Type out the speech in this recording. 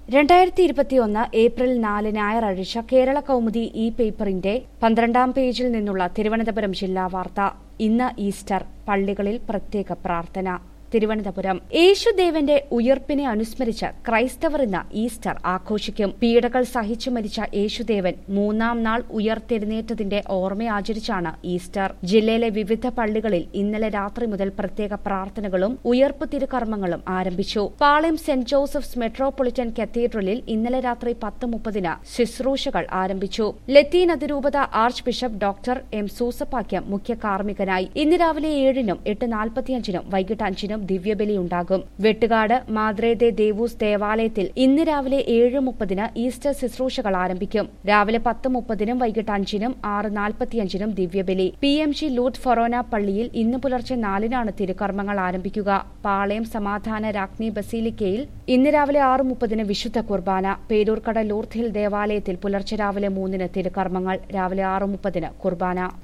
രണ്ടായിരത്തി ഇരുപത്തിയൊന്ന് ഏപ്രിൽ നാല് ഞായറാഴ്ച കേരള കൗമുദി ഇ പേപ്പറിന്റെ പന്ത്രണ്ടാം പേജിൽ നിന്നുള്ള തിരുവനന്തപുരം ജില്ലാ വാർത്ത ഇന്ന് ഈസ്റ്റർ പള്ളികളിൽ പ്രത്യേക പ്രാർത്ഥന തിരുവനന്തപുരം യേശുദേവന്റെ ഉയർപ്പിനെ അനുസ്മരിച്ച് ക്രൈസ്തവർ ഇന്ന് ഈസ്റ്റർ ആഘോഷിക്കും പീഡകൾ സഹിച്ചു മരിച്ച യേശുദേവൻ മൂന്നാം നാൾ ഉയർത്തെഴുന്നേറ്റതിന്റെ ഓർമ്മ ആചരിച്ചാണ് ഈസ്റ്റർ ജില്ലയിലെ വിവിധ പള്ളികളിൽ ഇന്നലെ രാത്രി മുതൽ പ്രത്യേക പ്രാർത്ഥനകളും ഉയർപ്പ് തിരുകർമ്മങ്ങളും ആരംഭിച്ചു പാളയം സെന്റ് ജോസഫ്സ് മെട്രോപൊളിറ്റൻ കത്തീഡ്രലിൽ ഇന്നലെ രാത്രി പത്ത് മുപ്പതിന് ശുശ്രൂഷകൾ ആരംഭിച്ചു ലത്തീൻ അതിരൂപത archbishop doctor M Soosapakiam മുഖ്യ കാർമ്മികനായി ഇന്ന് രാവിലെ ഏഴിനും എട്ട് നാൽപ്പത്തിയഞ്ചിനും വൈകിട്ട് അഞ്ചിനും ദിവ്യബലി ഉണ്ടാകും വെട്ടുകാട് മാദ്രേദെ ദേവൂസ് ദേവാലയത്തിൽ ഇന്ന് രാവിലെ ഏഴ് മുപ്പതിന് ഈസ്റ്റർ ശുശ്രൂഷകൾ ആരംഭിക്കും രാവിലെ പത്ത് മുപ്പതിനും വൈകിട്ട് അഞ്ചിനും ആറ് നാൽപ്പത്തിയഞ്ചിനും ദിവ്യബലി P M G Lourdes forane പള്ളിയിൽ ഇന്ന് പുലർച്ചെ നാലിനാണ് തിരുക്കർമ്മങ്ങൾ ആരംഭിക്കുക പാളയം സമാധാന രാജ്ഞി ബസീലിക്കയിൽ ഇന്ന് രാവിലെ ആറ് മുപ്പതിന് വിശുദ്ധ കുർബാന പേരൂർക്കട ലൂർത്ത് ഹിൽ ദേവാലയത്തിൽ പുലർച്ചെ രാവിലെ മൂന്നിന് തിരുക്കർമ്മങ്ങൾ രാവിലെ ആറ് മുപ്പതിന് കുർബാന